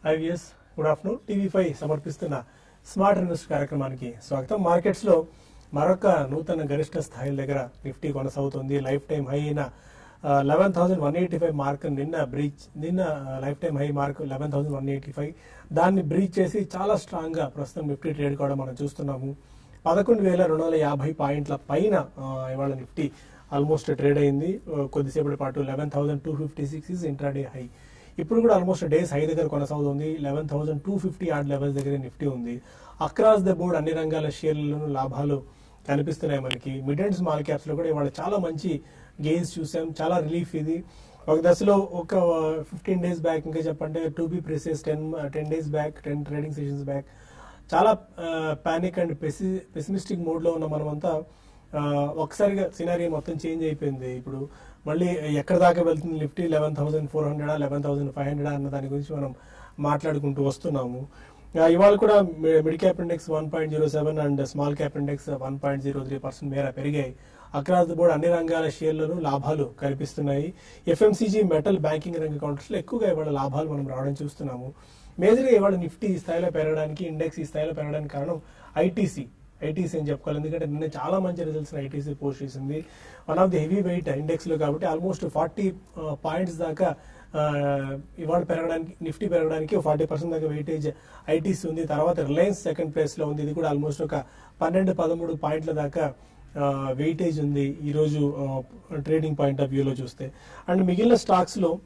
IVS good afternoon TV five సమర్పిస్తున్న smart invest కార్యక్రమానికి స్వాగతం మార్కెట్స్ లో మరొక నూతన గరిష్ట స్థాయిల దగ్గర నిఫ్టీ కొనసాగుతుంది లైఫ్ టైం హై అయిన eleven thousand one eighty five mark నిన్న బ్రీచ్ నిన్న lifetime high mark eleven thousand one eighty five దాన్ని బ్రీచ్ చేసి చాలా స్ట్రాంగ్ గా ప్రస్తుతం నిఫ్టీ ట్రేడ్ కూడా మనం చూస్తున్నాము పదకొండు వేల రెండు వందల యాభై పాయింట్ల పైన ఆ, ఇవాళ నిఫ్టీ ఆల్మోస్ట్ ట్రేడ్ అయింది ఆ, కొద్దిసేపటి పాటు eleven thousand two fifty six is intraday high ఇప్పుడు కూడా ఆల్మోస్ట్ డేస్ హై దగ్గర కొనసాగుతుంది eleven thousand two fifty odd levels దగ్గర నిఫ్టీ ఉంది అక్రాస్ ద బోర్డ్ అన్ని రంగాల షేర్లలోనూ లాభాలు కనిపిస్తున్నాయి మనకి మిడ్ అండ్ స్మాల్ క్యాప్స్ లో కూడా ఇవాళ చాలా మంచి గెయిన్స్ చూసాం చాలా రిలీఫ్ ఇది ఒక దశలో ఒక ఫిఫ్టీన్ డేస్ బ్యాక్ ఇంకా చెప్పంటే to be precise ten ten days back ten trading sessions back చాలా పానిక్ అండ్ పెసి పెసిమిస్టిక్ మోడ్ లో ఉన్న మనమంతా ఆ, ఒకసారిగా సినారియో మొత్తం చేంజ్ అయిపోయింది ఇప్పుడు మళ్ళీ ఎక్కడ దాకా వెళ్తుంది నిఫ్టీ లెవెన్ థౌసండ్ ఫోర్ హండ్రెడా లెవెన్ థౌసండ్ ఫైవ్ హండ్రెడా అన్న దాని గురించి మనం మాట్లాడుకుంటూ వస్తున్నాము ఆ, ఇవాళ కూడా mid cap index one point zero seven and small cap index one point zero three percent మేర పెరిగాయి అక్రాస్ ద బోర్డ్ అన్ని రంగాల షేర్లను లాభాలు కనిపిస్తున్నాయి ఎఫ్ఎంసీజీ మెటల్ బ్యాంకింగ్ రంగ కౌంటర్స్ లో ఎక్కువగా ఇవాళ లాభాలు మనం రావడం చూస్తున్నాము మేజర్గా ఇవాళ నిఫ్టీ ఈ స్థాయిలో పెరగడానికి ఇండెక్స్ ఈ స్థాయిలో పెరగడానికి కారణం ఐటీసీ ఐటీసీ అని చెప్పుకోవాలి ఎందుకంటే నిన్న చాలా మంచి రిజల్ట్స్ ఐటీసీ పోస్ట్ చేసింది one of the heavyweight index లో కాబట్టి ఆల్మోస్ట్ ఫార్టీ పాయింట్స్ దాకా ఆ, ఇవాళ పెరగడానికి నిఫ్టీ పెరగడానికి ఫార్టీ పర్సెంట్ దాకా వెయిటేజ్ ఐటీసీ ఉంది తర్వాత రిలయన్స్ సెకండ్ ప్లేస్ లో ఉంది ఇది కూడా ఆల్మోస్ట్ ఒక పన్నెండు పదమూడు పాయింట్ల దాకా వెయిటేజ్ ఉంది ఈ రోజు ట్రేడింగ్ పాయింట్ ఆఫ్ వ్యూలో చూస్తే అండ్ మిగిలిన స్టాక్స్ లో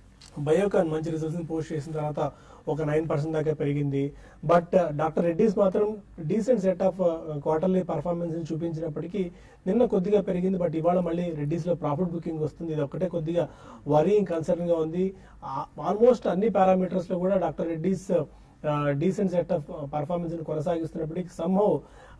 బయోకాన్ మంచి రిజల్ట్స్ పోస్ట్ చేసిన తర్వాత ఒక నైన్ పర్సెంట్ దాకా పెరిగింది బట్ డాక్టర్ రెడ్డిస్ మాత్రం decent set of quarterly performance చూపించినప్పటికీ నిన్న కొద్దిగా పెరిగింది బట్ ఇవాళ మళ్ళీ రెడ్డిస్ లో ప్రాఫిట్ బుకింగ్ వస్తుంది ఇది ఒకటే కొద్దిగా వరీయింగ్ కన్సర్న్ గా ఉంది ఆల్మోస్ట్ అన్ని పారామీటర్స్ లో కూడా doctor Reddy's decent set of performance కొనసాగిస్తున్నప్పటికీ సంహవ్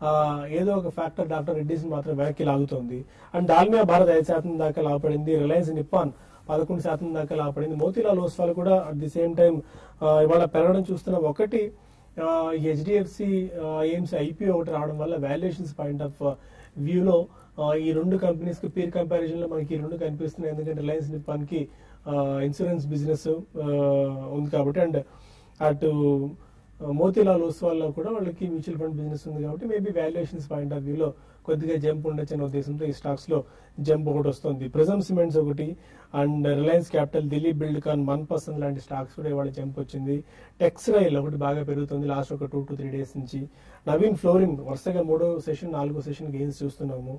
ఏదో ఒక ఫ్యాక్టర్ డాక్టర్ రెడ్డిస్ మాత్రం వెనక్కి లాగుతోంది అండ్ డాల్మియా భారత్ ఐదు శాతం దాకా లాభపడింది రిలయన్స్ నిప్పాన్ పదకొండు శాతం దాకా లాభపడింది మోతీలాల్ ఓస్వాల్ కూడా అట్ ది సేమ్ టైం ఇవాళ పెరగడం చూస్తున్నాం ఒకటి హెచ్డిఎఫ్సి ఎయిమ్స్ ఐపీఓ ఒకటి రావడం వల్ల వాల్యుయేషన్స్ పాయింట్ ఆఫ్ వ్యూలో ఈ రెండు కంపెనీస్ కి పీర్ కంపారిజన్ లో మనకి ఈ రెండు కనిపిస్తున్నాయి ఎందుకంటే రిలయన్స్ నిప్పాన్ కి ఇన్సూరెన్స్ బిజినెస్ ఉంది కాబట్టి అండ్ అటు మోతీలాల్ ఓస్వాల్ లో కూడా వాళ్ళకి మ్యూచువల్ ఫండ్ బిజినెస్ ఉంది కాబట్టి మేబీ వాల్యుయేషన్స్ పాయింట్ ఆఫ్ వ్యూలో కొద్దిగా జంప్ ఉండొచ్చు అనే ఉద్దేశంతో ఈ స్టాక్స్ లో జంప్ ఒకటి వస్తుంది ప్రిజమ్ సిమెంట్స్ ఒకటి and Reliance capital Dilip Buildcon one percent లాంటి స్టాక్స్ కూడా ఇవాళ జంప్ వచ్చింది టెక్స్టైల్ ఒకటి బాగా పెరుగుతుంది లాస్ట్ ఒక టూ టు త్రీ డేస్ నుంచి నవీన్ ఫ్లోరింగ్ వరుసగా మూడో సెషన్ నాలుగో సెషన్ గెయిన్స్ చూస్తున్నాము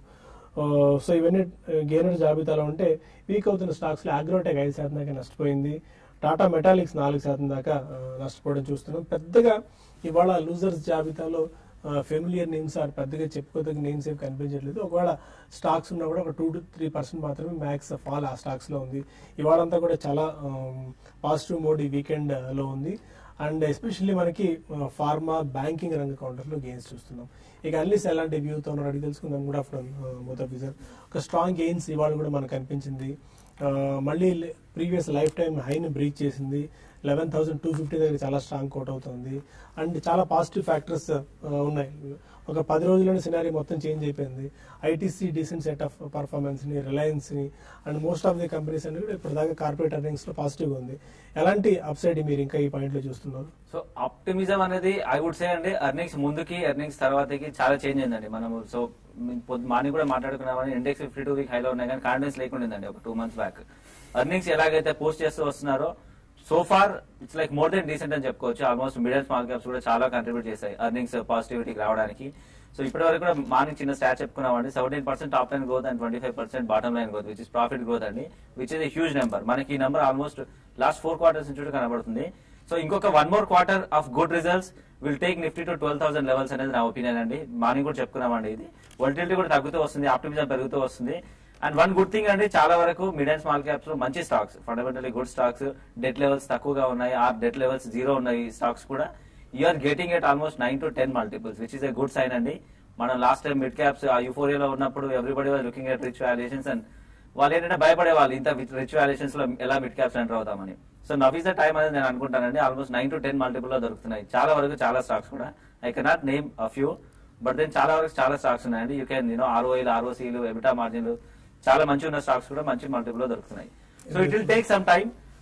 సో ఇవన్నీ గెయినర్ జాబితాలో ఉంటే వీక్ అవుతున్న స్టాక్స్ లో అగ్రోటెక్ ఐదు శాతం దాకా నష్టపోయింది టాటా మెటాలిక్స్ నాలుగు శాతం దాకా ఆ, నష్టపోవడం చూస్తున్నాం పెద్దగా ఇవాళ లూజర్స్ జాబితాలో ఫెమిలియర్ నేమ్స్ ఆర్ పెద్దగా చెప్పుకోదగ్గ నేమ్స్ ఏమి కనిపించట్లేదు ఒకవేళ స్టాక్స్ ఉన్నా కూడా ఒక టూ టు త్రీ పర్సెంట్ మాత్రమే మ్యాక్స్ ఫాల్ ఆ స్టాక్స్ లో ఉంది ఇవాళంతా కూడా చాలా పాజిటివ్ మోడ్ ఈ వీకెండ్ లో ఉంది అండ్ ఎస్పెషల్లీ మనకి ఫార్మా బ్యాంకింగ్ రంగ కౌంటర్ లో గెయిన్స్ చూస్తున్నాం ఇక అన్లీస్ ఎలాంటి వ్యూతో ఉన్నారు అడిగి తెలుసుకుందాం గుడ్ ఆఫ్టర్నూన్ మోతఫీజర్ ఒక స్ట్రాంగ్ గెయిన్స్ ఇవాళ కూడా మనకు కనిపించింది ఆ, మళ్ళీ ప్రీవియస్ లైఫ్ టైం హైని బ్రీచ్ చేసింది లెవెన్ థౌసండ్ టూ ఫిఫ్టీ దగ్గర చాలా స్ట్రాంగ్ కోట్ అవుతుంది అండ్ చాలా పాజిటివ్ ఫ్యాక్టర్స్ ఉన్నాయి ఒక పది రోజుల్లోనే సినారీ మొత్తం చేంజ్ అయిపోయింది ITC decent set of performance ని రిలయన్స్ ని and most of the companies అన్ని కూడా ఇప్పుడు దాకా కార్పొరేట్ ఎర్నింగ్స్ లో పాజిటివ్ ఉంది ఎలాంటి అప్సైడ్ మీరు ఇంకా ఈ పాయింట్ లో చూస్తున్నారు సో ఆప్టిమిజం అనేది ఐ వుడ్ సే అండి ఎర్నింగ్స్ ముందుకి ఎర్నింగ్స్ తర్వాతకి చాలా చేంజ్ అయిందండి మనం సో మార్నింగ్ కూడా మాట్లాడుకున్నామని ఇండెక్స్ ఫిఫ్టీ టూ వీక్ హైలో ఉన్నాయి కానీ కాన్ఫిడెన్స్ లేకుండిందండి ఒక టూ మంత్స్ బ్యాక్ ఎర్నింగ్స్ ఎలాగైతే పోస్ట్ చేస్తూ వస్తున్నారో so far it's like more than decent అని చెప్పుకోవచ్చు ఆల్మోస్ట్ మిడిల్ స్మాల్ క్యాప్స్ కూడా చాలా కంట్రిబ్యూట్ చేశాయి ఎర్నింగ్స్ పాజిటివిటీకి రావడానికి సో ఇప్పటి వరకు కూడా మార్నింగ్ చిన్న స్టాట్ చెప్పుకున్నామండి seventeen percent top line growth and twenty five percent bottom line growth which is profit growth అండి విచ్ ఇస్ హ్యూజ్ నెంబర్ మనకి ఈ number almost last four quarters నుంచి కూడా కనబడుతుంది సో ఇంకొక one more quarter of good results will take Nifty to twelve thousand levels అనేది నా opinion అండి మార్నింగ్ కూడా చెప్పుకున్నామండి ఇది వొలటిలిటీ కూడా తగ్గుతూ వస్తుంది ఆప్టిమిజం పెరుగుతూ వస్తుంది అండ్ వన్ గుడ్ థింగ్ అండి చాలా వరకు మిడ్ అండ్ స్మాల్ క్యాప్స్ లో మంచి stocks fundamentally good stocks debt levels తక్కువగా ఉన్నాయి ఆ డెట్ లెవెల్స్ జీరో ఉన్నాయి స్టాక్స్ కూడా you are getting at almost nine to ten multiples which is a good sign అండి మనం లాస్ట్ టైం మిడ్ క్యాప్స్ ఆ యూఫోరియాలో ఉన్నప్పుడు everybody was looking at rich valuations and వాళ్ళు ఏంటంటే భయపడే వాళ్ళు ఇంత రిచ్ వాల్యుయేషన్స్ లో ఎలా మిడ్ క్యాప్స్ ఎంటర్ అవుతామని so now is the time అనేది నేను అనుకుంటానండి almost nine to ten multiple లో దొరుకుతున్నాయి చాలా వరకు చాలా స్టాక్స్ కూడా I cannot name a few but then చాలా వరకు చాలా స్టాక్స్ ఉన్నాయండి యూ కెన్ యూనో ఆర్ఓఐలు ఆర్ఓసీలు ఎబిటా మార్జిన్లు చాలా మంచి ఉన్న స్టాక్స్ కూడా మంచి మల్టిపుల్ లో దొరుకుతున్నాయి so it will take some time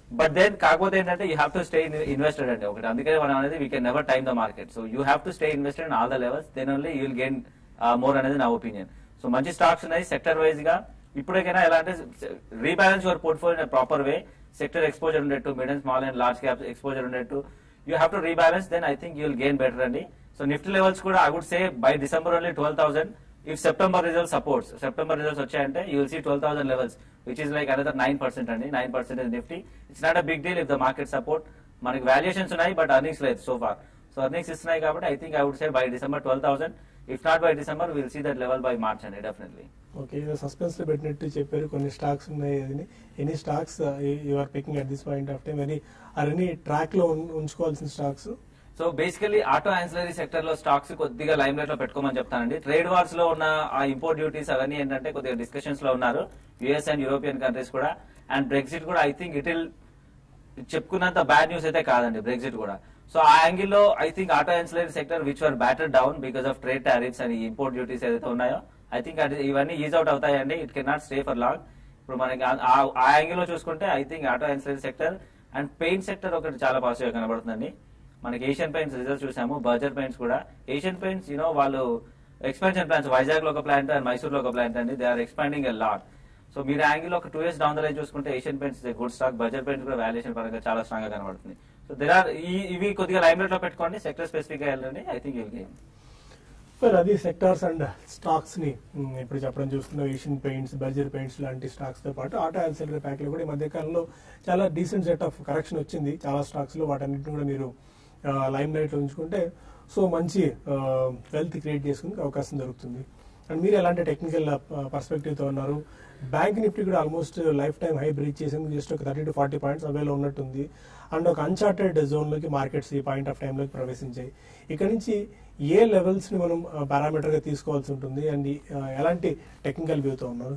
but then కాకపోతే ఏంటంటే you have to stay invested అండి ఒకటి అందుకని మనం అనేది we can never time the market so you have to stay invested in all the levels then only you will gain more అనేది నా opinion so మంచి స్టాక్స్ ఉన్నాయి సెక్టర్ వైజ్ గా ఇప్పటికైనా ఎలా అంటే rebalance your portfolio proper way sector exposure ఉండేట్టు mid and small and large cap exposure ఉండేట్టు you have to rebalance then I think you will gain better అండి సో నిఫ్టీ లెవెల్స్ కూడా I would say by December only twelve thousand if September result supports September results వచ్చాయంటే you will see twelve thousand levels which is like another nine percent అండి nine percent Nifty it's not a big deal if the market support మనకి valuations ఉన్నాయి but earnings లేదు so far so earnings ఇస్తున్నాయి కాబట్టి I think I would say by December twelve thousand if not by December will see that level by March అండి definitely okay ఏదో suspense లో పెట్టినట్టు చెప్పారు కొన్ని స్టాక్స్ ఉన్నాయి అని any stocks you are picking at this point of time any or any track లో ఉన్- ఉంచుకోవాల్సిన stocks so basically auto ancillary sector లో స్టాక్స్ కొద్దిగా లైమ్ లైట్ లో పెట్టుకోమని చెప్తానండి ట్రేడ్ వార్స్ లో ఉన్న ఆ ఇంపోర్ట్ డ్యూటీస్ అవన్నీ ఏంటంటే కొద్దిగా డిస్కషన్స్ లో ఉన్నారు యుఎస్ అండ్ యూరోపియన్ కంట్రీస్ కూడా అండ్ బ్రెగ్జిట్ కూడా ఐ థింక్ ఇట్ విల్ చెప్పుకున్నంత బ్యాడ్ న్యూస్ అయితే కాదండి బ్రెగ్జిట్ కూడా సో ఆ యాంగిల్ లో I think auto ancillary sector which were battered down because of trade tariffs and import duties ఏదైతే ఉన్నాయో ఐ థింక్ అది ఇవన్నీ ఈజ్ అవుట్ అవుతాయండి it can not stay for long ఇప్పుడు మనకి ఆ- ఆ- ఆ యాంగిల్ లో చూసుకుంటే I think auto ancillary sector and paint sector ఒకటి చాలా పాజిటివ్ కనబడుతుందండి మనకి ఏషియన్ పెయింట్స్ రిజల్ట్ చూసాము బర్జర్ పెయింట్స్ కూడా ఏషియన్ పెయింట్స్ యూనో వాళ్ళు ఎక్స్పాన్షన్ ప్లాన్స్ వైజాగ్ లో ఒక ప్లాంట్ అండ్ మైసూర్ లో ఒక ప్లాంట్ అండి they are expanding a lot so మీరు యాంగిల్ ఒక two years down the line చూసుకుంటే Asian paints good stock Berger paints కూడా వాల్యుయేషన్ పరంగా చాలా స్ట్రాంగ్ గా కనబడుతుంది సో దేర్ ఆర్ ఇవి కొద్దిగా లైమ్ లైట్ లో పెట్టుకోండి సెక్టర్ స్పెసిఫిక్ గా వెళ్ళండి ఐ థింక్ యూల్ గేమ్ మరి అది సెక్టార్స్ అండ్ స్టాక్స్ ని మ్, ఇప్పుడు చెప్పడం చూస్తున్నాం ఏషియన్ పెయింట్స్ బర్జర్ పెయింట్స్ లాంటి స్టాక్స్ తో పాటు ఆటో యాన్సిలరీ ప్యాక్ లో కూడా ఈ మధ్య కాలంలో చాలా డీసెంట్ సెట్ ఆఫ్ కరెక్షన్ వచ్చింది చాలా స్టాక్స్ లో వాటన్నిటిని కూడా మీరు లైమ్ లైట్ లో ఉంచుకుంటే సో మంచి వెల్త్ క్రియేట్ చేసుకునే అవకాశం దొరుకుతుంది అండ్ మీరు ఎలాంటి టెక్నికల్ పర్స్పెక్టివ్ తో ఉన్నారు బ్యాంక్ నిఫ్టీ కూడా almost lifetime high breach చేసింది జస్ట్ ఒక థర్టీ టు ఫార్టీ పాయింట్స్ అవేలో ఉన్నట్టుంది అండ్ ఒక అన్చార్టెడ్ జోన్ లోకి మార్కెట్స్ ఈ పాయింట్ ఆఫ్ టైంలోకి ప్రవేశించాయి ఇక్కడ నుంచి ఏ లెవెల్స్ ని మనం పారామీటర్ గా తీసుకోవాల్సి ఉంటుంది అండ్ ఈ, ఆ, ఎలాంటి టెక్నికల్ వ్యూతో ఉన్నారు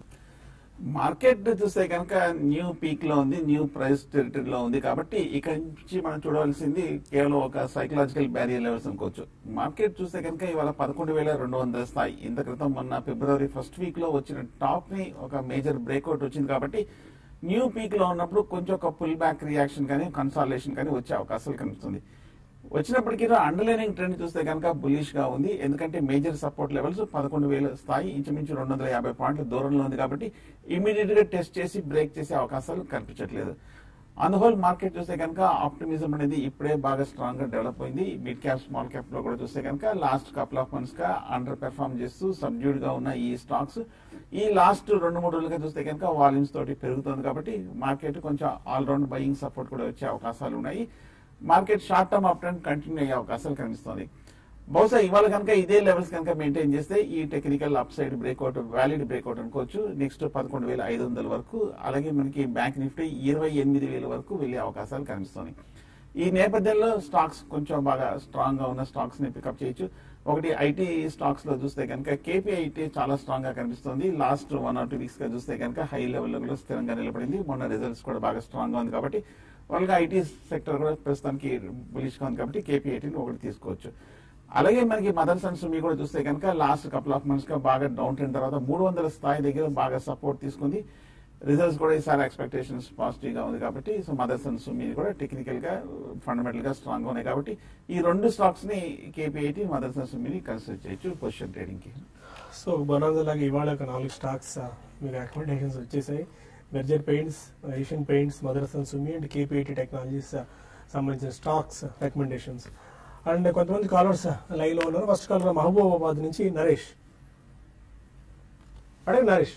మార్కెట్ చూస్తే కనుక న్యూ పీక్ లో ఉంది న్యూ ప్రైస్ టెరిటరీలో ఉంది కాబట్టి ఇక్కడ నుంచి మనం చూడవలసింది కేవలం ఒక సైకలాజికల్ బ్యారియర్ లెవెల్స్ అనుకోవచ్చు మార్కెట్ చూస్తే కనుక ఇవాళ పదకొండు వేల రెండు వందల స్థాయి ఇంత క్రితం మొన్న ఫిబ్రవరి ఫస్ట్ వీక్ లో వచ్చిన టాప్ ని ఒక మేజర్ బ్రేక్అవుట్ వచ్చింది కాబట్టి న్యూ పీక్ లో ఉన్నప్పుడు కొంచెం ఒక పుల్ బ్యాక్ రియాక్షన్ కానీ కన్సాలేషన్ కానీ వచ్చే అవకాశాలు కనిపిస్తుంది వచ్చినప్పటికీ అండర్లైనింగ్ ట్రెండ్ చూస్తే కనుక బులిష్ గా ఉంది ఎందుకంటే మేజర్ సపోర్ట్ లెవెల్స్ పదకొండు వేల స్థాయి ఇంచుమించు రెండు వందల యాభై పాయింట్ల దూరంలో ఉంది కాబట్టి ఇమీడియట్ గా టెస్ట్ చేసి బ్రేక్ చేసే అవకాశాలు కనిపించట్లేదు ఆన్ హోల్ మార్కెట్ చూస్తే కనుక ఆప్టిమిజం అనేది ఇప్పుడే బాగా స్ట్రాంగ్ గా డెవలప్ అయింది మిడ్ క్యాప్ స్మాల్ క్యాప్ లో కూడా చూస్తే కనుక లాస్ట్ కపుల్ ఆఫ్ మంత్స్ గా అండర్ పెర్ఫార్మ్ చేస్తూ సబ్డ్యూడ్ గా ఉన్న ఈ స్టాక్స్ ఈ లాస్ట్ రెండు మూడు రోజులుగా చూస్తే కనుక వాల్యూమ్స్ తోటి పెరుగుతుంది కాబట్టి మార్కెట్ కొంచెం ఆల్ రౌండ్ బయింగ్ సపోర్ట్ కూడా వచ్చే అవకాశాలు ఉన్నాయి market short term uptrend continue అయ్యే అవకాశాలు కనిపిస్తుంది బహుశా ఇవాళ కనుక ఇదే లెవెల్స్ కనుక మెయింటైన్ చేస్తే ఈ technical upside breakout valid breakout అనుకోవచ్చు నెక్స్ట్ పదకొండు వేల ఐదు వందల వరకు అలాగే మనకి బ్యాంక్ నిఫ్టీ ఇరవై ఎనిమిది వేల వరకు వెళ్లే అవకాశాలు కనిపిస్తున్నాయి ఈ నేపథ్యంలో స్టాక్స్ కొంచెం బాగా స్ట్రాంగ్ గా ఉన్న స్టాక్స్ ని పికప్ చేయొచ్చు ఒకటి ఐటీ స్టాక్స్ లో చూస్తే కనుక కేపీఐటీ చాలా స్ట్రాంగ్ గా కనిపిస్తుంది last one or two weeks గా చూస్తే కనుక హై లెవెల్ లో కూడా స్థిరంగా నిలబడింది మొన్న రిజల్ట్స్ కూడా బాగా స్ట్రాంగ్ గా ఉంది కాబట్టి వాళ్ళకి ఐటీ సెక్టర్ కూడా ప్రస్తుతానికి బులిష్ గా ఉంది కాబట్టి కేపీఐటీని ఒకటి తీసుకోవచ్చు అలాగే మనకి మదర్ సన్స్ మీ కూడా చూస్తే కనుక లాస్ట్ కపుల్ ఆఫ్ మంత్స్ గా బాగా డౌన్ ట్రెండ్ తర్వాత మూడు వందల స్థాయి దగ్గర బాగా సపోర్ట్ తీసుకుంది రిజల్ట్స్ కూడా ఈసారి ఎక్స్పెక్టేషన్స్ పాజిటివ్ గా ఉంది కాబట్టి సో మదర్ సన్స్ మీ కూడా టెక్నికల్ గా ఫండమెంటల్ గా స్ట్రాంగ్ గా ఉన్నాయి కాబట్టి ఈ రెండు స్టాక్స్ ని కేపీఐటీ మదర్ సన్స్ మీ కన్సిడర్ చేయొచ్చు పొజిషన్ ట్రేడింగ్ కి సో బొనాంజా లాగా ఇవాళ ఒక నాలుగు స్టాక్స్ ఆ, మీకు రికమెండేషన్స్ వచ్చేసాయి Berger Paints Asian Paints Motherson Sumi and KPIT Technologies సంబంధించిన స్టాక్స్ రికమెండేషన్స్ అండ్ కొంతమంది కాలర్స్ లైవ్ లో ఉన్నారు ఫస్ట్ కాలర్ మహబూబాబాద్ నుంచి నరేష్ అడగండి నరేష్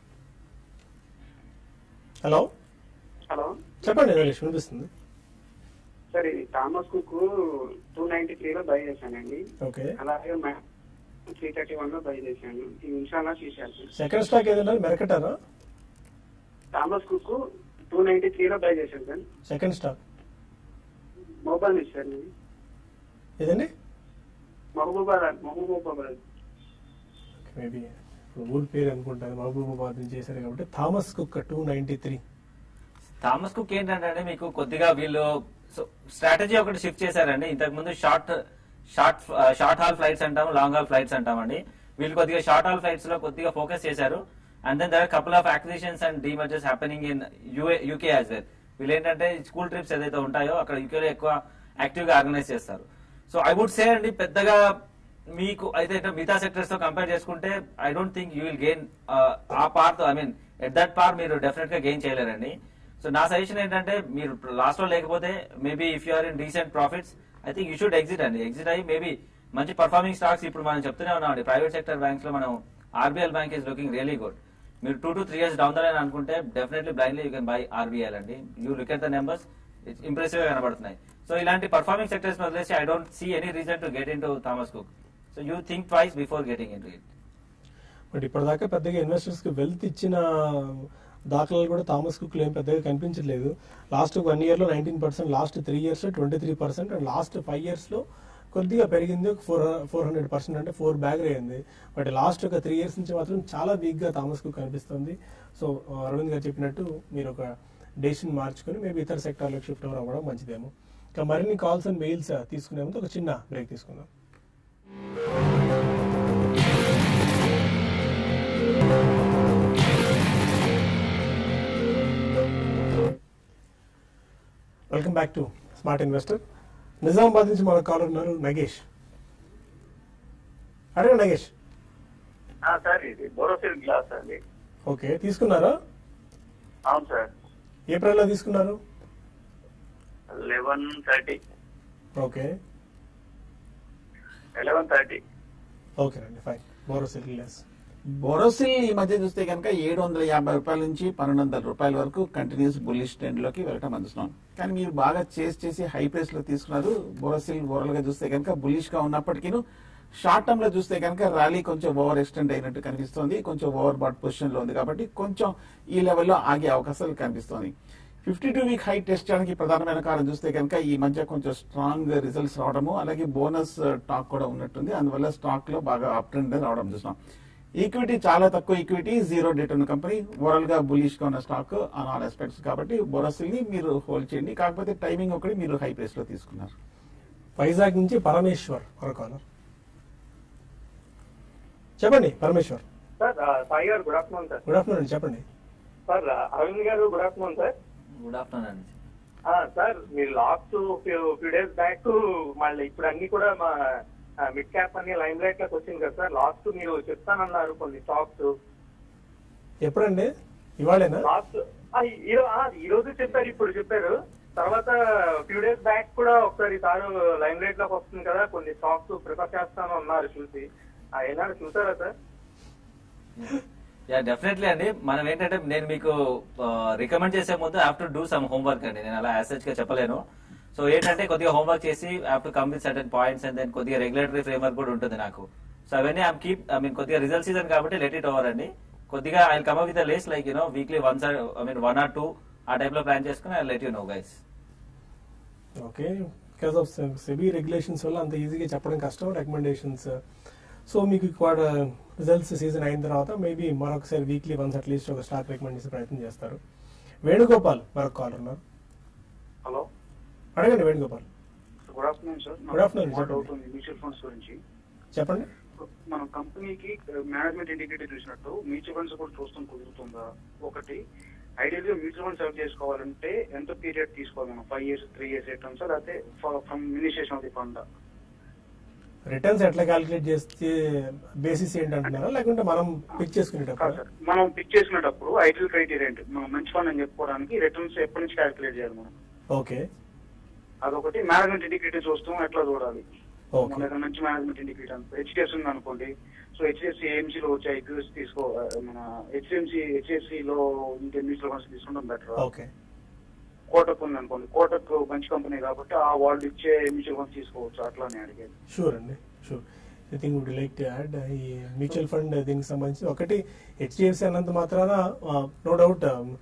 హలో హలో చెప్పండి నరేష్ వినిపిస్తుంది సార్ ఇది థామస్ కుక్ టూ నైన్టీ త్రీలో బై చేశానండి ఓకే అలాగే త్రీ థర్టీ వన్ లో బై చేశాను ఈ నిమిషాల్లో తీశాను సెకండ్ స్టాక్ ఏదన్నా మెరకటారా థామస్ కుక్ టూ నైన్టీ త్రీలో బై చేశాను సార్ సెకండ్ స్టాక్ మొబైల్ నుంచి సార్ నేను ఏదండి మహబూబాబాద్ మహబూబాబాద్ మేబీ ఊరి పేరు అనుకుంటాను మహబూబాబాద్ నుంచి చేశారు కాబట్టి Thomas Cook two ninety three Thomas Cook ఏంటంటే మీకు కొద్దిగా వీళ్ళు స్ట్రాటజీ ఒకటి షిఫ్ట్ చేశారండి ఇంతకు ముందు short short short haul flights అంటాము లాంగ్ హాల్ ఫ్లైట్స్ అంటామండి వీళ్ళు కొద్దిగా షార్ట్ హాల్ ఫ్లైట్స్ లో కొద్దిగా ఫోకస్ చేశారు and then the couple of acquisitions and demergers happening in UK as well వీళ్ళు ఏంటంటే స్కూల్ ట్రిప్స్ ఏదైతే ఉంటాయో అక్కడ యూకేలో ఎక్కువ యాక్టివ్ గా ఆర్గనైజ్ చేస్తారు సో ఐ వుడ్ సే అండి పెద్దగా మీకు అయితే మిగతా సెక్టర్స్ తో కంపేర్ చేసుకుంటే I don't think you will gain uh part I mean at that par మీరు డెఫినెట్ గా గెయిన్ చేయలేరండి సో నా సజెషన్ ఏంటంటే మీరు లాస్ట్ లో లేకపోతే maybe if you are in recent profits I think you should exit అండి ఎగ్జిట్ అయ్యి మేబీ మంచి పర్ఫార్మింగ్ స్టాక్స్ ఇప్పుడు మనం చెప్తూనే ఉన్నామండి ప్రైవేట్ సెక్టర్ బ్యాంక్స్ లో మనం RBL bank is looking really good మీరు two to three years down the line అనుకుంటే definitely blindly you can buy RBL అండి you look at the numbers impressive గా కనబడుతున్నాయి సో ఇలాంటి పర్ఫార్మింగ్ సెక్టర్స్ వదిలేసి I don't see any reason to get into Thomas Cook so you think twice before getting into it but ఇప్పటిదాకా పెద్దగా investors కి wealth ఇచ్చిన దాఖలాలు కూడా థామస్ కుక్ ఏం పెద్దగా కనిపించట్లేదు లాస్ట్ వన్ ఇయర్ లో nineteen percent last three years లో twenty three percent and last five years లో కొద్దిగా పెరిగింది ఫోర్ ఫోర్ హండ్రెడ్ పర్సెంట్ అంటే ఫోర్ బ్యాగ్ అయింది బట్ లాస్ట్ ఒక త్రీ ఇయర్స్ నుంచి మాత్రం చాలా వీక్ గా థామస్ కుక్ కనిపిస్తుంది సో అరవింద్ గారు చెప్పినట్టు మీరు ఒక డెసిషన్ మార్చుకొని మేబీ ఇతర సెక్టార్లకు షిఫ్ట్ అవ్వడం కూడా మంచిదేమో ఇంకా మరిన్ని కాల్స్ అండ్ మెయిల్స్ తీసుకునే ముందు ఒక చిన్న బ్రేక్ తీసుకుందాం welcome back to smart investor Nizamabad నుంచి మన కాల్ ఉన్నారు నగేష్ అడగ నగేష్ ఆ, సార్ ఇది బోరోసిల్ గ్లాస్ అండి ఓకే తీసుకున్నారా అవును సార్ ఏప్రిల్లో తీసుకున్నారు eleven thirty okay eleven thirty ఓకేనండి ఫైన్ బోరోసిల్ గ్లాస్ బొరోసిల్ ఈ మధ్య చూస్తే కనుక ఏడు వందల యాభై రూపాయల నుంచి పన్నెండు వందల రూపాయల వరకు కంటిన్యూస్ బుల్లిష్ ట్రెండ్ లోకి వెళ్ళటం అందుతున్నాం కానీ మీరు బాగా చేసి చేసి హై ప్రైస్ లో తీసుకున్నారు బొరోసిల్ ఓవరాల్ గా చూస్తే కనుక బుల్లిష్ గా ఉన్నప్పటికీ షార్ట్ టర్మ్ లో చూస్తే కనుక ర్యాలీ కొంచెం ఓవర్ ఎక్స్టెండ్ అయినట్టు కనిపిస్తోంది కొంచెం ఓవర్ బాట్ పొజిషన్ లో ఉంది కాబట్టి కొంచెం ఈ లెవెల్లో ఆగే అవకాశాలు కనిపిస్తోంది fifty two week high test చేయడానికి ప్రధానమైన కారణం చూస్తే కనుక ఈ మధ్య కొంచెం స్ట్రాంగ్ రిజల్ట్స్ రావడము అలాగే బోనస్ టాక్ కూడా ఉన్నట్టుంది అందువల్ల స్టాక్ లో బాగా అప్ ట్రెండ్ రావడం చూస్తున్నాం ఈక్విటీ చాలా తక్కువ ఈక్విటీ జీరో డేట్ ఉన్న కంపెనీ ఓవరాల్ గా బులిష్ గా ఉన్న స్టాక్ ఆన్ ఆల్ ఆస్పెక్ట్స్ కాబట్టి బొరసిల్ ని మీరు హోల్డ్ చేయండి కాకపోతే టైమింగ్ ఒకటి మీరు హై ప్రైస్ లో తీసుకున్నారు వైజాగ్ నుంచి పరమేశ్వర్ మరో కాలర్ చెప్పండి పరమేశ్వర్ సార్ ఆ, సాయి గారు good afternoon sir good afternoon చెప్పండి సార్ ఆ, అరవింద్ గారు good afternoon sir good afternoon అండి ఆ, సార్ మీరు last few few days back మళ్ళీ ఇప్పుడు అన్ని కూడా మా మిడ్ క్యాప్ అన్ని లైమ్ లైట్ లోకి వచ్చింది కదా సార్ లాస్ట్ మీరు చెప్తానన్నారు కొన్ని స్టాక్స్ ఎప్పుడండి ఇవాళేనా లాస్ట్ ఈ రో- ఆ, ఈ రోజు చెప్పారు ఇప్పుడు చెప్పారు తర్వాత ఫ్యూ డేస్ బ్యాక్ కూడా ఒకసారి సార్ లైమ్ లైట్ లోకి వస్తుంది కదా కొన్ని స్టాక్స్ ప్రిఫర్ చేస్తాను అన్నారు చూసి ఆ, ఏనాడు చూసారా సార్ యా డెఫినెట్లీ అండి మనం ఏంటంటే నేను మీకు రికమెండ్ చేసే ముందు have to do some homework అండి నేను అలా యాసెజ్ గా చెప్పలేను సో ఏంటంటే కొద్దిగా హోంవర్క్ చేసి have to come with certain points and then కొద్దిగా రెగ్యులేటరీ ఫ్రేమ్వర్క్ కూడా ఉంటుంది నాకు సో అవన్నీ ఐమ్ కీప్ ఐ మీన్ కొద్దిగా రిజల్ట్ సీజన్ కాబట్టి లెట్ ఇట్ ఓవర్ అండి కొద్దిగా I come with list like you know weekly once I mean one or two uh type లో ప్లాన్ చేసుకుని I let you know guys okay because of SEBI regulations వల్ల అంత ఈజీగా చెప్పడం కష్టం రికమెండేషన్స్ సో మీకు రిజల్ట్స్ సీజన్ అయిన తర్వాత మేబీ మరొకసారి వీక్లీ వన్స్ అట్లీస్ట్ ఒక స్టాక్ రికమెండ్ చేసే ప్రయత్నం చేస్తారు వేణుగోపాల్ మరొక కాల్ ఉన్నారు హలో అడగండి Venugopal good afternoon sir Good afternoon, నాకు చెప్పండి. డౌట్ ఉంది మ్యూచువల్ ఫండ్స్ గురించి చెప్పండి మన కంపెనీకి మేనేజ్మెంట్ ఇండికేటర్ చూసినట్టు మ్యూచువల్ ఫండ్స్ కూడా చూస్తాం కుదురుతుందా ఒకటి ఐడియల్ గా మ్యూచువల్ ఫండ్ సెలెక్ట్ చేసుకోవాలంటే ఎంత పీరియడ్ తీసుకోవాలి మనం five years three years eight months లేకపోతే from initiation of the fund returns ఎట్లా క్యాలిక్యులేట్ చేస్తే బేసిస్ ఏంటంటున్నారా లేకుంటే మనం పిక్ కాదు చేసుకునేటప్పుడు సార్ మనం పిక్ చేసుకునేటప్పుడు ఐడియల్ క్రైటీరియా ఏంటి మనం మంచి ఫండ్ అని చెప్పుకోవడానికి రిటర్న్స్ ఎప్పటి నుంచి క్యాలిక్యులేట్ చేయాలి మనం ఓకే అదొకటి మేనేజ్మెంట్ ఇండికేటర్ చూస్తాం ఎట్లా చూడాలి ఓకే మన దగ్గర మంచి మేనేజ్మెంట్ ఇండికేటర్ అనుకో హెచ్డిఎఫ్సి ఉంది అనుకోండి సో హెచ్డిఎఫ్సి ఏఎంసీ లో వచ్చే ఐక్యూఎస్ తీసుకో ఆ, మన హెచ్డిఎంసీ హెచ్డిఎఫ్సి లో ఇంకే మ్యూచువల్ ఫండ్స్ తీసుకుంటాం బెటర్ ఓకే కోటక్ ఉంది అనుకోండి కోటక్ మంచి కంపెనీ కాబట్టి ఆ వాళ్ళు ఇచ్చే మ్యూచువల్ ఫండ్స్ తీసుకోవచ్చు అట్లానే అడిగేది షూర్ అండి sure I think would like to add ఈ మ్యూచువల్ ఫండ్ దీనికి సంబంధించి ఒకటి హెచ్డిఎఫ్సి అన్నంత మాత్రాన నో డౌట్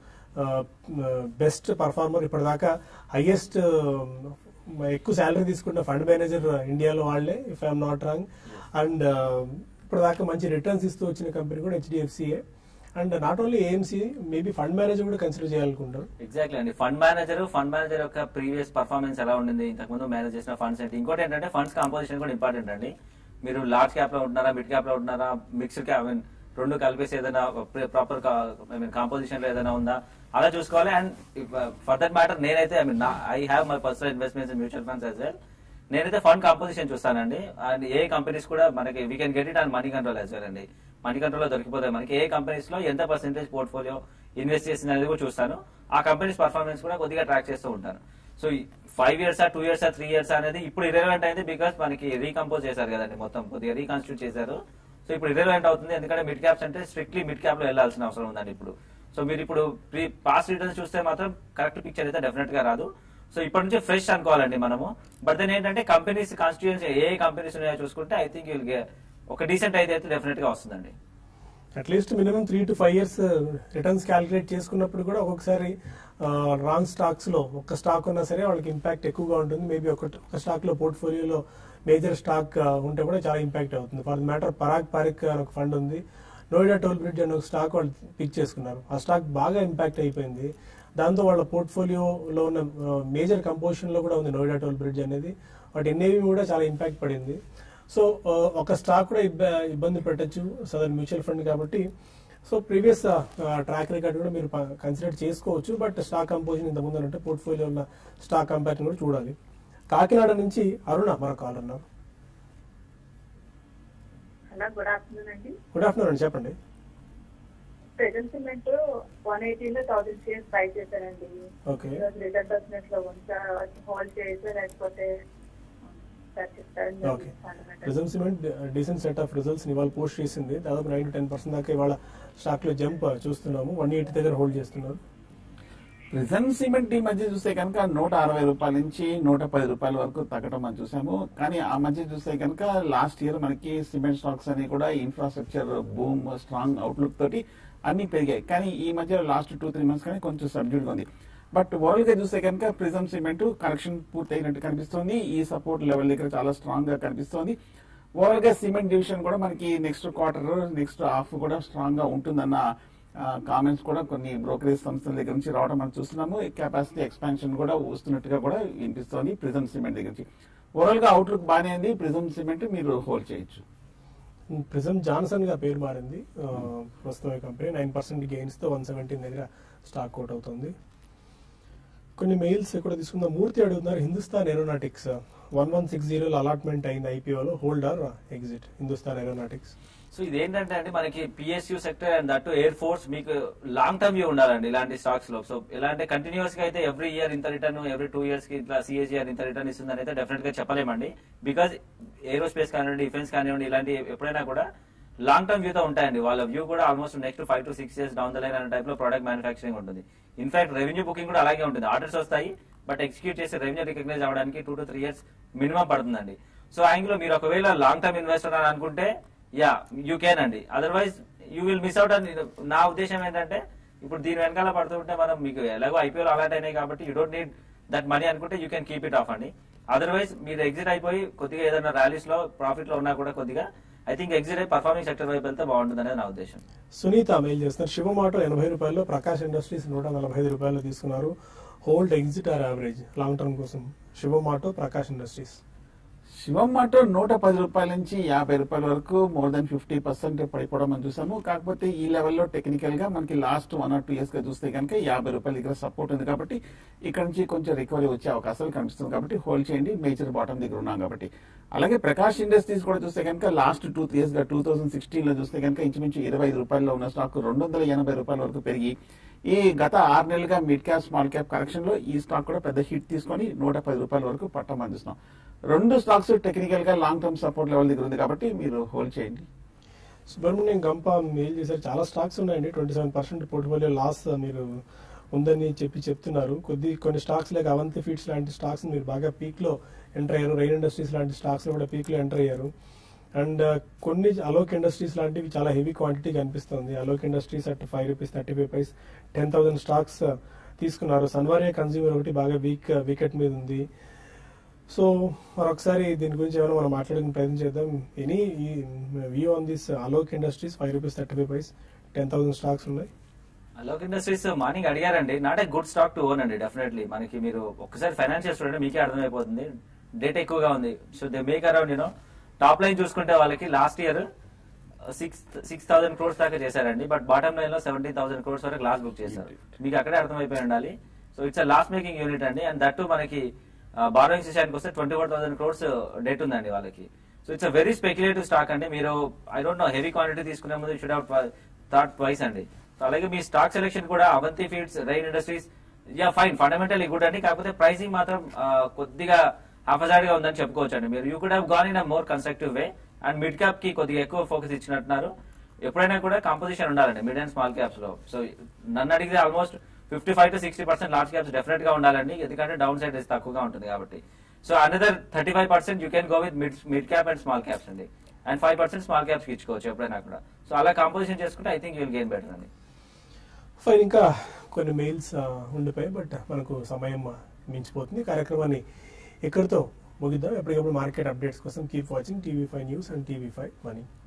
బెస్ట్ పర్ఫార్మర్ ఇప్పటిదాకా హైయెస్ట్ ఎక్కువ శాలరీ తీసుకున్న ఫండ్ మేనేజర్ ఇండియాలో వాళ్ళే if I'm not wrong and ఇప్పటిదాకా మంచి రిటర్న్స్ ఇస్తూ వచ్చిన కంపెనీ కూడా హెచ్డిఎఫ్సిఏ and not only AMC maybe fund manager కూడా కన్సిడర్ చేయాలనుకుంటారు ఎగ్జాక్ట్లీ అండి ఫండ్ మేనేజర్ ఫండ్ మేనేజర్ యొక్క ప్రీవియస్ పర్ఫార్మెన్స్ ఎలా ఉండింది ఇంతకుముందు మేనేజ్ చేసిన ఫండ్స్ ఏంటి ఇంకోటి ఏంటంటే ఫండ్స్ కాంపోజిషన్ కూడా ఇంపార్టెంట్ అండి మీరు లార్జ్ క్యాప్ లో ఉంటున్నారా మిడ్ క్యాప్ లో ఉంటున్నారా మిక్స్డ్ క్యాప్ రెండు కలిపేసి ఏదైనా ప్రాపర్ ఐ మీన్ కాంపోజిషన్ లో ఏదైనా ఉందా అలా చూసుకోవాలి అండ్ ఫర్ దట్ మ్యాటర్ నేనైతే I mean I have my personal investments in mutual funds as well నేనైతే ఫండ్ కాంపోజిషన్ చూస్తానండి అండ్ ఏ కంపెనీస్ కూడా మనకి we can get it and Moneycontrol as well అండి మనీ కంట్రోల్ లో దొరికిపోతాయి మనకి ఏ కంపెనీస్ లో ఎంత పర్సెంటేజ్ పోర్ట్ఫోలియో ఇన్వెస్ట్ చేసింది అనేది కూడా చూస్తాను ఆ కంపెనీస్ పర్ఫార్మెన్స్ కూడా కొద్దిగా ట్రాక్ చేస్తూ ఉంటాను so five years two years three years అనేది ఇప్పుడు ఇరెలవెంట్ అయింది బికాస్ మనకి రీకంపోజ్ చేశారు కదండి మొత్తం కొద్దిగా రీకాన్స్టిట్యూట్ చేశారు సో ఇప్పుడు ఇరెలవెంట్ అవుతుంది ఎందుకంటే మిడ్ క్యాప్స్ అంటే స్ట్రిక్ట్లీ మిడ్ క్యాప్ లో వెళ్ళాల్సిన అవసరం ఉందండి ఇప్పుడు సో మీరు ఇప్పుడు పాస్ట్ రిటర్న్స్ చూస్తే మాత్రం కరెక్ట్ పిక్చర్ అయితే డెఫినెట్ గా రాదు సో ఇప్పటి నుంచి ఫ్రెష్ అనుకోవాలండి మనము బట్ దెన్ ఏంటంటే కంపెనీస్ కాన్స్టిట్యూన్సీ ఏ కంపెనీస్ ఉన్నాయో చూసుకుంటే ఐ థింక్ యూల్ ఒక డీసెంట్ అయితే అయితే డెఫినెట్ గా వస్తుందండి at least minimum three to five years returns calculate చేసుకున్నప్పుడు కూడా ఒక్కొక్కసారి రాంగ్ స్టాక్స్ లో ఒక స్టాక్ ఉన్నా సరే వాళ్ళకి ఇంపాక్ట్ ఎక్కువగా ఉంటుంది మేబీ ఒక ఒక స్టాక్ లో పోర్ట్ఫోలియోలో మేజర్ స్టాక్ ఉంటే కూడా చాలా ఇంపాక్ట్ అవుతుంది ఫర్ మ్యాటర్ పరాగ్ పారిక్ అని ఒక ఫండ్ ఉంది నోయిడా టోల్ బ్రిడ్జ్ అనే ఒక స్టాక్ వాళ్ళు పిక్ చేసుకున్నారు ఆ స్టాక్ బాగా ఇంపాక్ట్ అయిపోయింది దాంతో వాళ్ళ పోర్ట్ఫోలియోలో ఉన్న మేజర్ కంపోజిషన్ లో కూడా ఉంది నోయిడా టోల్ బ్రిడ్జ్ అనేది వాటి ఎన్ఏవి కూడా చాలా ఇంపాక్ట్ పడింది సో ఆ, ఒక స్టాక్ కూడా ఇబ్బ- ఇబ్బంది పెట్టచ్చు సదర్ మ్యూచువల్ ఫండ్ కాబట్టి సో ప్రీవియస్ ట్రాక్ రికార్డ్ కూడా మీరు కన్సిడర్ చేసుకోవచ్చు బట్ స్టాక్ కంపోజిషన్ ఇంత ముందు అంటే పోర్ట్ఫోలియో ఉన్న స్టాక్ కంపారిజన్ కూడా చూడాలి కాకినాడ నుంచి అరుణ మరొక కాల్ ఉన్నారు హలో గుడ్ ఆఫ్టర్నూన్ అండి గుడ్ ఆఫ్టర్నూన్ అండి చెప్పండి ప్రెజెంట్ సిమెంట్ వన్ ఎయిటీలో థౌసండ్ షేర్స్ బై చేశారండి ఓకే ఈరోజు రిజల్ట్ వచ్చినట్లు ఉంచా హోల్డ్ చేయొచ్చు లేకపోతే okay result cement decent set of results ఇవాళ పోస్ట్ చేసింది దాదాపు నైన్ టు టెన్ పర్సెంట్ దాకా ఇవాళ స్టాక్ లో జంప్ చూస్తున్నాము వన్ ఎయిటీ దగ్గర హోల్డ్ చేస్తున్నారు ప్రెసెంట్ సిమెంట్ ఈ మధ్య చూస్తే కనుక నూట అరవై రూపాయల నుంచి నూట పది రూపాయల వరకు తగ్గడం మనం చూసాము కానీ ఆ మధ్య చూస్తే కనుక లాస్ట్ ఇయర్ మనకి సిమెంట్ స్టాక్స్ అని కూడా ఇన్ఫ్రాస్ట్రక్చర్ బూమ్ స్ట్రాంగ్ అవుట్లుక్ తోటి అన్ని పెరిగాయి కానీ ఈ మధ్య లాస్ట్ టూ త్రీ మంత్స్ కానీ కొంచెం సబ్డ్యూడ్ గా ఉంది బట్ వరల్డ్ గా చూస్తే కనుక ప్రిజం సిమెంట్ కరెక్షన్ పూర్తి అయినట్టు కనిపిస్తోంది ఈ సపోర్ట్ లెవెల్ దగ్గర చాలా స్ట్రాంగ్ గా కనిపిస్తోంది ఓవరాల్ గా సిమెంట్ డివిజన్ కూడా మనకి నెక్స్ట్ క్వార్టర్ నెక్స్ట్ హాఫ్ కూడా స్ట్రాంగ్ గా ఉంటుందన్న కామెంట్స్ కూడా కొన్ని బ్రోకరేజ్ సంస్థల దగ్గర నుంచి రావడం మనం చూస్తున్నాము కెపాసిటీ ఎక్స్పాన్షన్ కూడా వస్తున్నట్టుగా కూడా వినిపిస్తోంది ప్రిజం సిమెంట్ దగ్గర నుంచి ఓవరాల్ గా అవుట్లుక్ బాగానే ఉంది ప్రిజం సిమెంట్ మీరు హోల్డ్ చేయొచ్చు ప్రిజం జాన్సన్ గా పేరు మారింది ఆ, ప్రస్తుతం ఈ కంపెనీ నైన్ పర్సెంట్ గెయిన్స్ తో వన్ సెవెంటీన్ దగ్గర స్టాక్ అవుట్ అవుతుంది కొన్ని మెయిల్స్ కూడా తీసుకుందాం మూర్తి అడుగుతున్నారు Hindustan Aeronautics one one six జీరోలో అలాట్మెంట్ అయింది ఐపీఓలో holder exit Hindustan Aeronautics so ఇదేంటంటే అండి మనకి PSU sector and that air force మీకు లాంగ్ టర్మ్ వ్యూ ఉండాలండి ఇలాంటి స్టాక్స్ లో సో ఎలా అంటే కంటిన్యూస్ గా అయితే ఎవ్రీ ఇయర్ ఇంత రిటర్న్ ఎవ్రీ టూ ఇయర్స్ కి ఇట్లా సిఏజీఆర్ ఇంత రిటర్న్ ఇస్తుందని అయితే డెఫినెట్ గా చెప్పలేమండి బికాజ్ ఏరోస్పేస్ కానివ్వండి డిఫెన్స్ కానివ్వండి ఇలాంటి ఎప్పుడైనా కూడా లాంగ్ టర్మ్ వ్యూతో ఉంటాయండి వాళ్ళ వ్యూ కూడా almost next five to six years down the line అనే టైప్ లో ప్రొడక్ట్ మ్యానుఫాక్చరింగ్ ఉంటుంది ఇన్ఫాక్ట్ రెవెన్యూ బుకింగ్ కూడా అలాగే ఉంటుంది ఆర్డర్స్ వస్తాయి బట్ ఎగ్జిక్యూట్ చేసే రెవెన్యూ రికగ్నైజ్ అవ్వడానికి two to three years minimum పడుతుందండి సో యాంగిల్ లో మీరు ఒకవేళ లాంగ్ టర్మ్ ఇన్వెస్టర్ అని అనుకుంటే యా యూ క్యాన్ అండి otherwise you will miss out అని నా ఉద్దేశం ఏంటంటే ఇప్పుడు దీని వెనకాల పడుతుంటే మనం మీకు ఎలాగో ఐపీఎల్ అలాంటి అయినాయి కాబట్టి you don't need that money అనుకుంటే you can keep it off అండి అదర్వైజ్ మీరు ఎగ్జిట్ అయిపోయి కొద్దిగా ఏదైనా ర్యాలీస్ లో ప్రాఫిట్ లో ఉన్నా కూడా కొద్దిగా ఐ థింక్ ఎగ్జిట్ అయి పర్ఫార్మింగ్ సెక్టర్ వైపు వెళ్తే బాగుంటుంది అనేది నా ఉద్దేశం సునీత మెయిల్ చేస్తున్నారు శివమాటో ఎనభై రూపాయలు ప్రకాష్ ఇండస్ట్రీస్ నూట నలభై ఐదు రూపాయలు తీసుకున్నారు hold exit or average long term కోసం శివమాటో ప్రకాష్ ఇండస్ట్రీస్ శివం మాట నూట పది రూపాయల నుంచి యాభై రూపాయల వరకు మోర్ దాన్ ఫిఫ్టీ పర్సెంట్ పడిపోవడం మనం చూసాము కాకపోతే ఈ లెవెల్లో టెక్నికల్ గా మనకి last one or two years గా చూస్తే కనుక యాభై రూపాయల దగ్గర సపోర్ట్ ఉంది కాబట్టి ఇక్కడ నుంచి కొంచెం రికవరీ వచ్చే అవకాశాలు కనిపిస్తుంది కాబట్టి హోల్డ్ చేయండి మేజర్ బాటం దగ్గర ఉన్నాం కాబట్టి అలాగే ప్రకాష్ ఇండస్ట్రీస్ కూడా చూస్తే కనుక లాస్ట్ టూ త్రీ ఇయర్స్ గా టూ థౌసండ్ సిక్స్టీన్ లో చూస్తే కనుక ఇంచుమించు ఇరవై ఐదు రూపాయల్లో ఉన్న స్టాక్ రెండు వందల ఎనభై రూపాయల వరకు పెరిగి ఈ గత ఆరు నెలలుగా mid cap small cap correction లో ఈ స్టాక్ కూడా పెద్ద హిట్ తీసుకొని నూట పది రూపాయల వరకు పట్టం అందిస్తున్నాం రెండు స్టాక్స్ టెక్నికల్ గా లాంగ్ టర్మ్ సపోర్ట్ లెవెల్ దగ్గర ఉంది కాబట్టి మీరు హోల్డ్ చేయండి సుబ్రహ్మణ్యం గంప మెయిల్ చేశారు చాలా స్టాక్స్ ఉన్నాయండి twenty seven percent portfolio loss మీరు ఉందని చెప్పి చెప్తున్నారు కొద్ది కొన్ని స్టాక్స్ లేక అవంతి ఫీడ్స్ లాంటి స్టాక్స్ మీరు బాగా పీక్ లో ఎంటర్ అయ్యారు రైన్ ఇండస్ట్రీస్ లాంటి స్టాక్స్ కూడా పీక్ లో ఎంటర్ అయ్యారు అండ్ కొన్ని అలోక్ ఇండస్ట్రీస్ లాంటివి చాలా హెవీ క్వాంటిటీ కనిపిస్తుంది Alok industries at five rupees thirty five price ten thousand stocks తీసుకున్నారు సన్వారియా కన్స్యూమర్ ఒకటి బాగా వీక్ వికెట్ మీద ఉంది సో మరొకసారి దీని గురించి ఏమైనా మనం మాట్లాడుకునే ప్రయత్నం చేద్దాం ఎనీ ఈ view on this Alok industries five rupees thirty five price ten thousand stocks ఉన్నాయి అలోక్ ఇండస్ట్రీస్ మార్నింగ్ అడిగారండి not a good stock to own అండి డెఫినెట్లీ మనకి మీరు ఒక్కసారి ఫైనాన్షియల్ స్టూడెంట్ మీకే అర్థమైపోతుంది డేట్ ఎక్కువగా ఉంది so they make around you know top line చూసుకుంటే వాళ్ళకి last year six six thousand crores దాకా చేశారండి బట్ బాటమ్ లైన్ లో సెవెంటీన్ థౌసండ్ క్రోర్స్ వరకు లాస్ బుక్ చేశారు మీకు అక్కడే అర్థమైపోయి ఉండాలి so it's loss making unit అండి అండ్ దట్టు మనకి బారోయింగ్స్ విషయానికి వస్తే twenty four thousand crores debt ఉందండి వాళ్ళకి so it's very speculative stock అండి మీరు I don't know heavy quantity తీసుకునే ముందు షుడ్ హావ్ థాట్ ట్వైస్ అండి సో అలాగే మీ స్టాక్ సెలెక్షన్ కూడా Avanti feeds Rain industries yeah fine fundamentally good అండి కాకపోతే ప్రైసింగ్ మాత్రం ఆ, కొద్దిగా గా ఉందని చెప్పుకోవచ్చు అండి మీరు you could have gone in a more constructive way and mid cap కి కొద్దిగా ఎక్కువ ఫోకస్ ఇచ్చినట్టున్నారు ఎప్పుడైనా కూడా కాంపోజిషన్ ఉండాలండి మిడ్ అండ్ స్మాల్ క్యాప్స్ లో సో నన్ను అడిగితే almost fifty five to sixty percent large caps definite గా ఉండాలండి ఎందుకంటే డౌన్ సైడ్ రిస్క్ తక్కువగా ఉంటుంది కాబట్టి so another thirty five percent you can go with mid mid cap and small caps అండి and five percent small caps ఇచ్చుకోవచ్చు ఎప్పుడైనా కూడా సో అలా కాంపోజిషన్ చేసుకుంటే I think you'll gain better అండి ఫైన్ ఇంకా కొన్ని మెయిల్స్ ఉండిపోయాయి బట్ మనకు సమయం ఆ, మించిపోతుంది కార్యక్రమాన్ని ఇక్కడితో ముగిద్దాం ఎప్పటికప్పుడు మార్కెట్ అప్డేట్స్ కోసం keep watching TV five news and TV five money